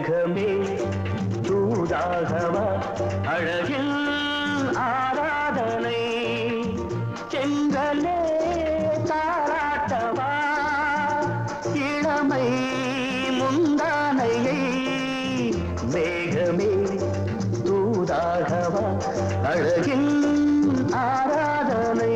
மேகமே தூதாகவா அழகில் ஆராதனை செங்கலே தாராட்டவா இளமை முந்தானையை மேகமே தூதாகவா அழகில் ஆராதனை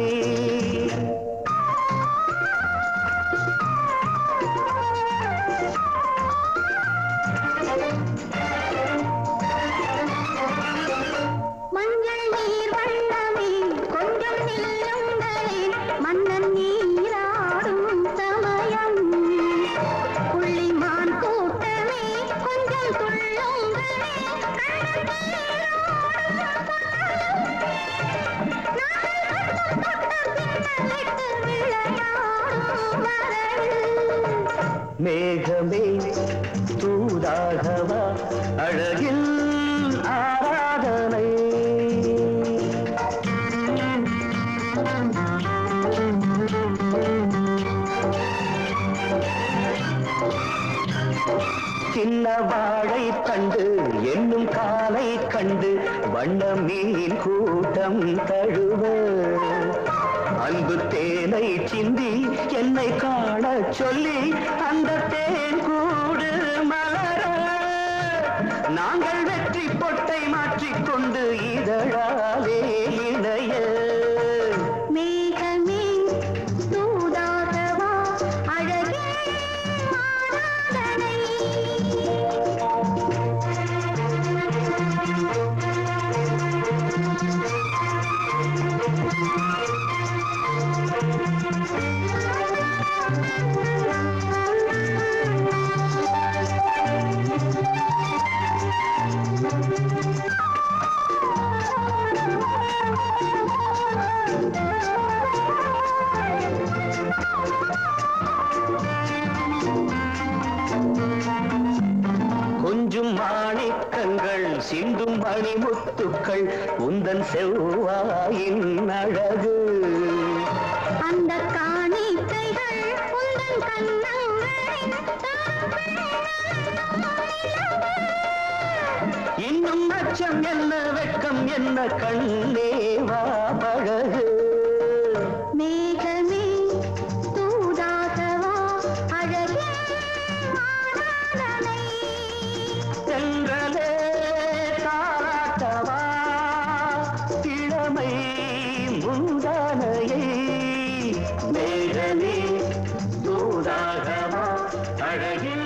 மஞ்சள் நீர் வண்ணமே கொஞ்சம் நில்லுங்களே மன்னன் நீராடும் சமயம் புள்ளிமான் கூட்டமே கொஞ்சம் துள்ளுங்களே கண்ணன் நீராடும் சமயம். நாங்கள் மட்டும் தொட்ட பின்னலிட்டு விளையாடும் வரவில் மேகமே தூதாகவா அழகில் ஆராதனை சின்ன வாழை கண்டு என்னும் காலை கண்டு வண்ண மீன் கூட்டம் தழுவ அன்பு தேனை சிந்தி என்னை காண சொல்லி அந்த தேன் கூடு மலர நாங்கள் வெற்றி பொட்டை மாற்றிக்கொண்டு இதழாலே இணைய மேகமே தூதாகவா அழகே ஆராதனை கொஞ்சும் மாணிக்கங்கள் சிந்தும் மணிமுத்துக்கள் உந்தன் செவ்வாயின் அழகு அந்த காணிக்கைகள் உந்தன் கண்ணங்களின் இன்னும் அச்சம் என்ன வெட்கம் என்ன கண்ணேவா பழகு மேகமே தூதாகவா அழகே ஆராதனை சென்றலே தாராட்டவா இளமை முந்தானையை மேகமே தூதாகவா அழகில்